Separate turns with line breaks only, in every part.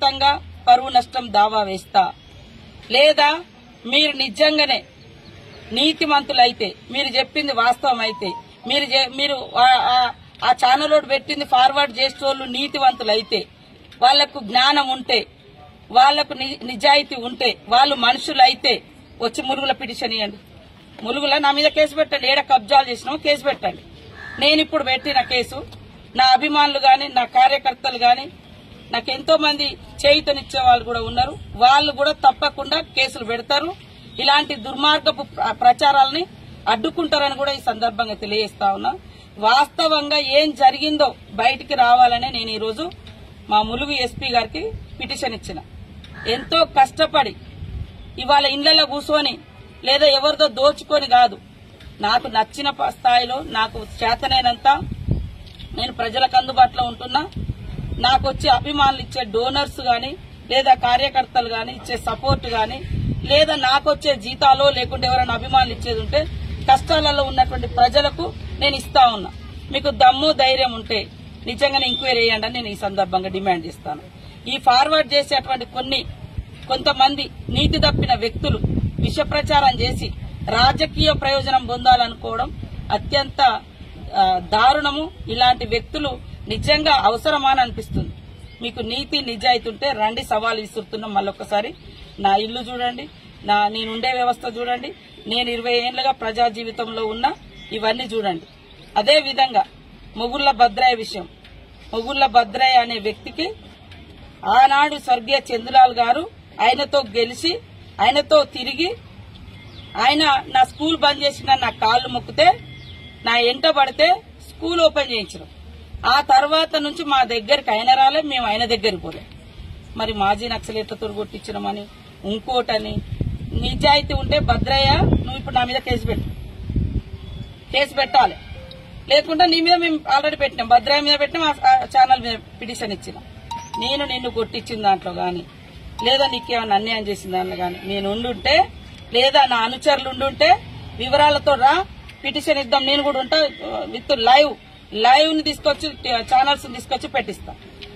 ఖచ్చితంగా పరువు నష్టం దావా వేస్తా లేదా మీరు నిజంగానే నీతిమంతులైతే మీరు చెప్పింది వాస్తవం అయితే మీరు చే- మీరు ఆ- ఆ- ఆ ఛానల్ ఒకటి పెట్టింది ఫార్వర్డ్ చేసేటోళ్ళు నీతివంతులైతే వాళ్లకు జ్ఞానం ఉంటే వాళ్లకు ని- నిజాయితీ ఉంటే వాళ్ళు మనుషులైతే వచ్చి మురుగుల పిటిషన్ ఇవ్వండి ములుగుల నా మీద కేసు పెట్టండి ఏడ కబ్జాలు చేసినామో కేసు పెట్టండి నేను ఇప్పుడు పెట్టిన కేసు నా అభిమానులు గాని నా కార్యకర్తలు గాని నాకు ఎంతో మంది చేయుతనిచ్చే వాళ్ళు కూడా ఉన్నారు వాళ్ళు కూడా తప్పకుండా కేసులు పెడతారు ఇలాంటి దుర్మార్గపు ప్ర- ప్రచారాలని అడ్డుకుంటారని కూడా ఈ సందర్భంగా తెలియజేస్తా ఉన్నా వాస్తవంగా ఏం జరిగిందో బయటికి రావాలనే నేను ఈరోజు మా ములుగు ఎస్పీ గారికి పిటిషన్ ఇచ్చిన ఎంతో కష్టపడి ఇవాళ ఇండ్లలో కూర్చొని లేదా ఎవరిదో దోచుకొని కాదు నాకు నచ్చిన ప- స్థాయిలో నాకు చేతనైనంత నేను ప్రజలకు అందుబాటులో ఉంటున్నా నాకు వచ్చే అభిమానులు ఇచ్చే డోనర్స్ గాని లేదా కార్యకర్తలు గాని ఇచ్చే సపోర్ట్ గాని లేదా నాకు వచ్చే జీతాలో లేకుంటే ఎవరైనా అభిమానులు ఇచ్చేది ఉంటే కష్టాలలో ఉన్నటువంటి ప్రజలకు నేను ఇస్తా ఉన్నా మీకు దమ్ము ధైర్యం ఉంటే నిజంగానే ఎంక్వైరీ చేయండి అని నేను ఈ సందర్భంగా డిమాండ్ చేస్తాను ఈ ఫార్వర్డ్ చేసేటువంటి కొన్ని కొంతమంది నీతి తప్పిన వ్యక్తులు విష ప్రచారం చేసి రాజకీయ ప్రయోజనం పొందాలనుకోవడం అత్యంత ఆ, దారుణము ఇలాంటి వ్యక్తులు నిజంగా అవసరమా అని అనిపిస్తుంది మీకు నీతి నిజాయితీ ఉంటే రండి సవాల్ విసురుతున్నాం మళ్ళొకసారి నా ఇల్లు చూడండి నా నేనుండే వ్యవస్థ చూడండి నేను ఇరవై ఏళ్లుగా ప్రజా జీవితంలో ఉన్న ఇవన్నీ చూడండి అదే విధంగా మొగుళ్ల భద్రయ్య విషయం మొగుళ్ల భద్రయ్య అనే వ్యక్తికి ఆనాడు స్వర్గీయ చంద్రలాల్ గారు ఆయనతో గెలిచి ఆయనతో తిరిగి ఆయన నా స్కూల్ బంద్ చేసిన నా కాళ్ళు మొక్కితే నా ఎంట పడితే స్కూల్ ఓపెన్ చేయించడం ఆ తర్వాత నుంచి మా దగ్గరికి ఆయన రాలే మేము ఆయన దగ్గరికి పోలే మరి మాజీ నక్సలేట్లతో కొట్టించడమని ఇంకోటని నిజాయితీ ఉంటే భద్రయ్య నువ్వు ఇప్పుడు నా మీద కేసు పెట్టు కేసు పెట్టాలి లేకుంటే నీ మీద మేము ఆల్రెడీ పెట్టినాం భద్రయ్య మీద పెట్టినాం ఆ- ఆ ఛానల్ మీద పిటిషన్ ఇచ్చినాం నేను నిన్ను కొట్టించిన దాంట్లో గాని లేదా నీకేమైనా అన్యాయం చేసిన దాంట్లో గాని నేను ఉండుంటే లేదా నా అనుచరులు ఉండుంటే వివరాలతో రా పిటిషన్ ఇద్దాం నేను కూడా ఉంటా విత్ లైవ్ లైవ్ ని తీసుకొచ్చి ఛానల్స్ తీసుకొచ్చి పెట్టిస్తా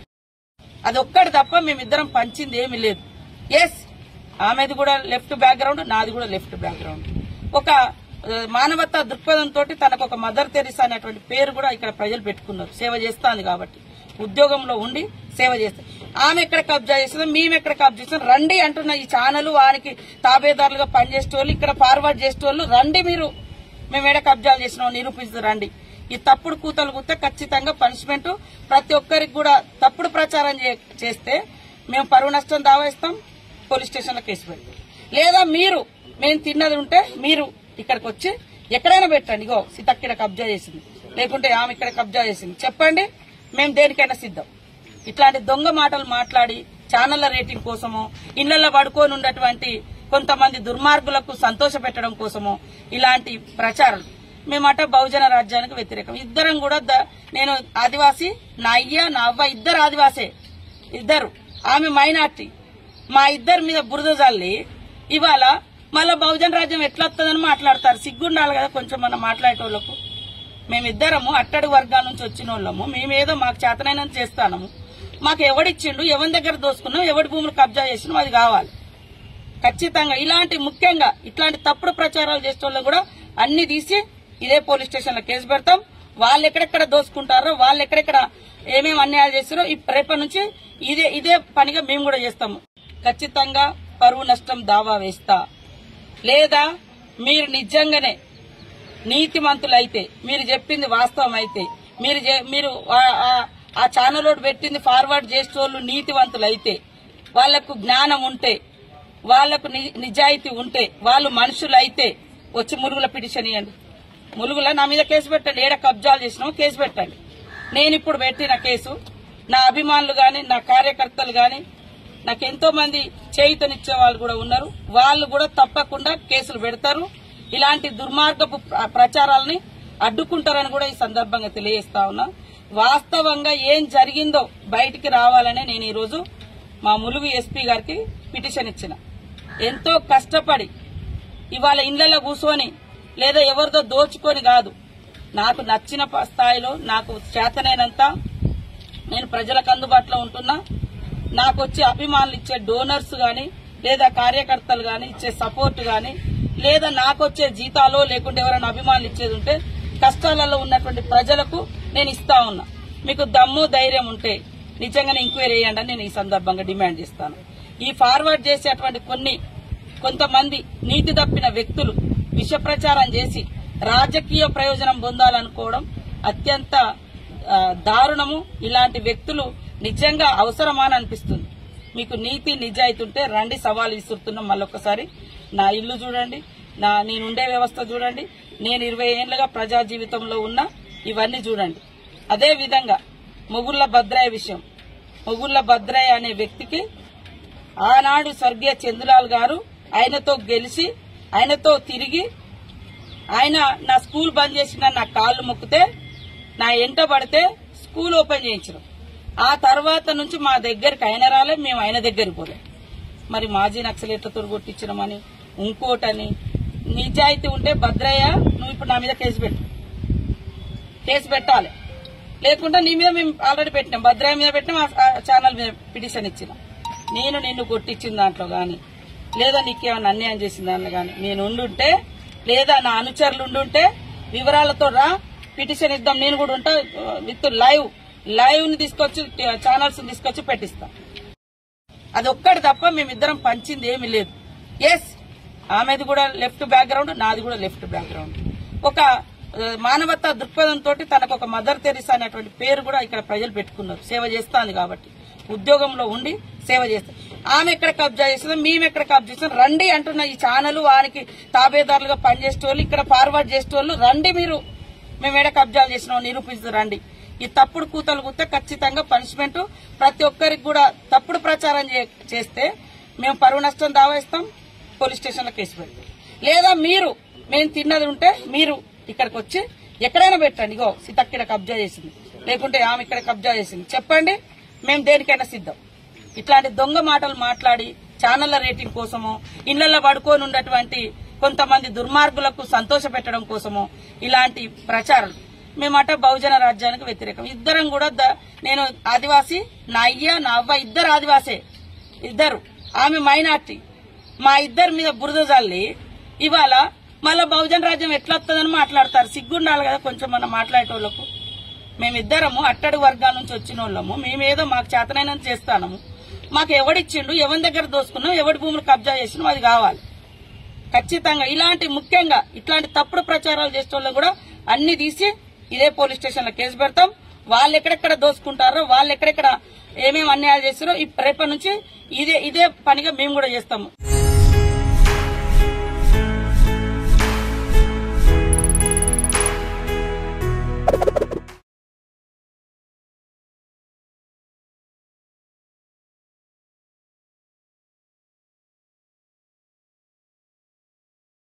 అది ఒక్కటి తప్ప మేమిద్దరం పంచింది ఏమీ లేదు ఎస్ ఆమెది కూడా లెఫ్ట్ బ్యాక్గ్రౌండ్ నాది కూడా లెఫ్ట్ బ్యాక్గ్రౌండ్ ఒక ఆ, మానవతా దృక్పథంతో తనకు ఒక మదర్ తెరిసా అనేటువంటి పేరు కూడా ఇక్కడ ప్రజలు పెట్టుకున్నారు సేవ చేస్తాంది కాబట్టి ఉద్యోగంలో ఉండి సేవ చేస్తారు ఆమె ఎక్కడ కబ్జా చేస్తుందో మేము ఎక్కడ కబ్జా చేస్తాం రండి అంటున్న ఈ ఛానల్ వారికి తాబేదారులుగా పనిచేసేటోళ్ళు ఇక్కడ ఫార్వర్డ్ చేసేటోళ్ళు రండి మీరు మేము ఏడ కబ్జాలు చేసినాం నిరూపిస్తారు రండి ఈ తప్పుడు కూతలు కూతే ఖచ్చితంగా పనిష్మెంట్ ప్రతి ఒక్కరికి కూడా తప్పుడు ప్రచారం చే- చేస్తే మేము పరువు నష్టం దావేస్తాం పోలీస్ స్టేషన్ లో కేసు పెడతాం లేదా మీరు మేము తిన్నది ఉంటే మీరు ఇక్కడికి వచ్చి ఎక్కడైనా పెట్టండి ఇగో సీతక్కిడ కబ్జా చేసింది లేకుంటే ఆమె ఇక్కడ కబ్జా చేసింది చెప్పండి మేము దేనికైనా సిద్ధం ఇట్లాంటి దొంగ మాటలు మాట్లాడి ఛానళ్ల రేటింగ్ కోసమో ఇళ్లలో పడుకొని ఉన్నటువంటి కొంతమంది దుర్మార్గులకు సంతోష పెట్టడం కోసమో ఇలాంటి ప్రచారం మేమట బహుజన రాజ్యానికి వ్యతిరేకం ఇద్దరం కూడా ద- నేను ఆదివాసి నా అయ్య నా అవ్వ ఇద్దరు ఆదివాసే ఇద్దరు ఆమె మైనార్టీ మా ఇద్దరి మీద బురద జల్లి ఇవాళ మళ్ళా బహుజన రాజ్యం ఎట్లా వస్తుందని మాట్లాడతారు సిగ్గుండాలి కదా కొంచెం మనం మాట్లాడేటోళ్ళకు మేమిద్దరము అట్టడి వర్గాల నుంచి వచ్చిన వాళ్ళము మేమేదో మాకు చేతనైనంత చేస్తాము మాకు ఎవడిచ్చిండు ఎవరి దగ్గర దోసుకున్నాం ఎవడి భూములు కబ్జా చేసినాం అది కావాలి ఖచ్చితంగా ఇలాంటి ముఖ్యంగా ఇట్లాంటి తప్పుడు ప్రచారాలు చేసే వాళ్ళని కూడా అన్ని తీసి ఇదే పోలీస్ స్టేషన్ లో కేసు పెడతాం వాళ్ళు ఎక్కడెక్కడ దోసుకుంటారో వాళ్ళు ఎక్కడెక్కడ ఏమేమి అన్యాయాలు చేస్తారో ఈ రేపటి నుంచి ఇదే ఇదే పనిగా మేము కూడా చేస్తాము ఖచ్చితంగా పరువు నష్టం దావా వేస్తా లేదా మీరు నిజంగానే నీతిమంతులైతే మీరు చెప్పింది వాస్తవం అయితే మీరు చే- మీరు ఆ- ఆ- ఆ ఛానల్ ఒకటి పెట్టింది ఫార్వర్డ్ చేసేటోళ్ళు నీతివంతులైతే వాళ్లకు జ్ఞానం ఉంటే వాళ్లకు ని- నిజాయితీ ఉంటే వాళ్ళు మనుషులైతే వచ్చి మురుగుల పిటిషన్ ఇవ్వండి ములుగుల నా మీద కేసు పెట్టండి ఏడ కబ్జాలు చేసినామో కేసు పెట్టండి నేను ఇప్పుడు పెట్టిన కేసు నా అభిమానులు గాని నా కార్యకర్తలు గాని నాకు ఎంతో మంది చేయుతనిచ్చే వాళ్ళు కూడా ఉన్నారు వాళ్ళు కూడా తప్పకుండా కేసులు పెడతారు ఇలాంటి దుర్మార్గపు ప్ర- ప్రచారాలని అడ్డుకుంటారని కూడా ఈ సందర్భంగా తెలియజేస్తా ఉన్నా వాస్తవంగా ఏం జరిగిందో బయటికి రావాలనే నేను ఈరోజు మా ములుగు ఎస్పీ గారికి పిటిషన్ ఇచ్చిన ఎంతో కష్టపడి ఇవాళ ఇండ్లలో కూర్చొని లేదా ఎవరిదో దోచుకొని కాదు నాకు నచ్చిన ప- స్థాయిలో నాకు చేతనైనంత నేను ప్రజలకు అందుబాటులో ఉంటున్నా నాకు వచ్చే అభిమానులు ఇచ్చే డోనర్స్ గాని లేదా కార్యకర్తలు గాని ఇచ్చే సపోర్ట్ గాని లేదా నాకు వచ్చే జీతాలో లేకుంటే ఎవరైనా అభిమానులు ఇచ్చేది ఉంటే కష్టాలలో ఉన్నటువంటి ప్రజలకు నేను ఇస్తా ఉన్నా మీకు దమ్ము ధైర్యం ఉంటే నిజంగానే ఎంక్వైరీ చేయండి అని నేను ఈ సందర్భంగా డిమాండ్ చేస్తాను ఈ ఫార్వర్డ్ చేసేటువంటి కొన్ని కొంతమంది నీతి తప్పిన వ్యక్తులు విష ప్రచారం చేసి రాజకీయ ప్రయోజనం పొందాలనుకోవడం అత్యంత ఆ, దారుణము ఇలాంటి వ్యక్తులు నిజంగా అవసరమా అని అనిపిస్తుంది మీకు నీతి నిజాయితీ ఉంటే రండి సవాల్ విసురుతున్నాం మళ్ళొకసారి నా ఇల్లు చూడండి నా నేనుండే వ్యవస్థ చూడండి నేను ఇరవై ఏళ్లుగా ప్రజా జీవితంలో ఉన్న ఇవన్నీ చూడండి అదే విధంగా మొగుళ్ల భద్రయ్య విషయం మొగుళ్ల భద్రయ్య అనే వ్యక్తికి ఆనాడు స్వర్గీయ చంద్రలాల్ గారు ఆయనతో గెలిచి ఆయనతో తిరిగి ఆయన నా స్కూల్ బంద్ చేసిన నా కాళ్ళు మొక్కితే నా ఎంట పడితే స్కూల్ ఓపెన్ చేయించడం ఆ తర్వాత నుంచి మా దగ్గరికి ఆయన రాలే మేము ఆయన దగ్గరికి పోలే మరి మాజీ నక్సలేట్లతో కొట్టించడమని ఇంకోటని నిజాయితీ ఉంటే భద్రయ్య నువ్వు ఇప్పుడు నా మీద కేసు పెట్టు కేసు పెట్టాలి లేకుంటే నీ మీద మేము ఆల్రెడీ పెట్టినాం భద్రయ్య మీద పెట్టినాం ఆ- ఆ ఛానల్ మీద పిటిషన్ ఇచ్చినాం నేను నిన్ను కొట్టించిన దాంట్లో గాని లేదా నీకేమైనా అన్యాయం చేసిన దాంట్లో గాని నేను ఉండుంటే లేదా నా అనుచరులు ఉండుంటే వివరాలతో రా పిటిషన్ ఇద్దాం నేను కూడా ఉంటా విత్ లైవ్ లైవ్ ని తీసుకొచ్చి ఛానల్స్ తీసుకొచ్చి పెట్టిస్తా అది ఒక్కటి తప్ప మేమిద్దరం పంచింది ఏమీ లేదు ఎస్ ఆమెది కూడా లెఫ్ట్ బ్యాక్గ్రౌండ్ నాది కూడా లెఫ్ట్ బ్యాక్గ్రౌండ్ ఒక ఆ, మానవతా దృక్పథంతో తనకు ఒక మదర్ తెరిసా అనేటువంటి పేరు కూడా ఇక్కడ ప్రజలు పెట్టుకున్నారు సేవ చేస్తాంది కాబట్టి ఉద్యోగంలో ఉండి సేవ చేస్తారు ఆమె ఎక్కడ కబ్జా చేస్తుందో మేము ఎక్కడ కబ్జా చేస్తాం రండి అంటున్న ఈ ఛానల్ వారికి తాబేదారులుగా పనిచేసేటోళ్ళు ఇక్కడ ఫార్వర్డ్ చేసేటోళ్ళు రండి మీరు మేము ఏడ కబ్జాలు చేసినాం నిరూపిస్తారు రండి ఈ తప్పుడు కూతలు కూతే ఖచ్చితంగా పనిష్మెంట్ ప్రతి ఒక్కరికి కూడా తప్పుడు ప్రచారం చే- చేస్తే మేము పరువు నష్టం దావా ఇస్తాం పోలీస్ స్టేషన్ లో కేసు పెడతాం లేదా మీరు మేము తిన్నది ఉంటే మీరు ఇక్కడికి వచ్చి ఎక్కడైనా పెట్టండి ఇగో సీతక్కడ కబ్జా చేసింది లేకుంటే ఆమె ఇక్కడ కబ్జా చేసింది చెప్పండి మేము దేనికైనా సిద్ధం ఇట్లాంటి దొంగ మాటలు మాట్లాడి ఛానళ్ల రేటింగ్ కోసమో ఇళ్లలో పడుకొని ఉన్నటువంటి కొంతమంది దుర్మార్గులకు సంతోష పెట్టడం కోసమో ఇలాంటి ప్రచారం మేమట బహుజన రాజ్యానికి వ్యతిరేకం ఇద్దరం కూడా ద- నేను ఆదివాసి నా అయ్య నా అవ్వ ఇద్దరు ఆదివాసే ఇద్దరు ఆమె మైనార్టీ మా ఇద్దరి మీద బురద జల్లి ఇవాళ మళ్ళా బహుజన రాజ్యం ఎట్లా వస్తుందని మాట్లాడతారు సిగ్గుండాలి కదా కొంచెం మనం మాట్లాడేటోళ్లకు మేమిద్దరము అట్టడి వర్గాల నుంచి వచ్చిన వాళ్ళము మేమేదో మాకు చేతనైనంత చేస్తాము మాకు ఎవడిచ్చిండు ఎవరి దగ్గర దోసుకున్నాం ఎవడి భూములు కబ్జా చేసినాం అది కావాలి ఖచ్చితంగా ఇలాంటి ముఖ్యంగా ఇట్లాంటి తప్పుడు ప్రచారాలు చేసే వాళ్ళని కూడా అన్ని తీసి ఇదే పోలీస్ స్టేషన్ లో కేసు పెడతాం వాళ్ళు ఎక్కడెక్కడ దోసుకుంటారో వాళ్ళు ఎక్కడెక్కడ ఏమేమి అన్యాయాలు చేస్తారో రేపటి నుంచి ఇదే ఇదే పనిగా మేము కూడా చేస్తాము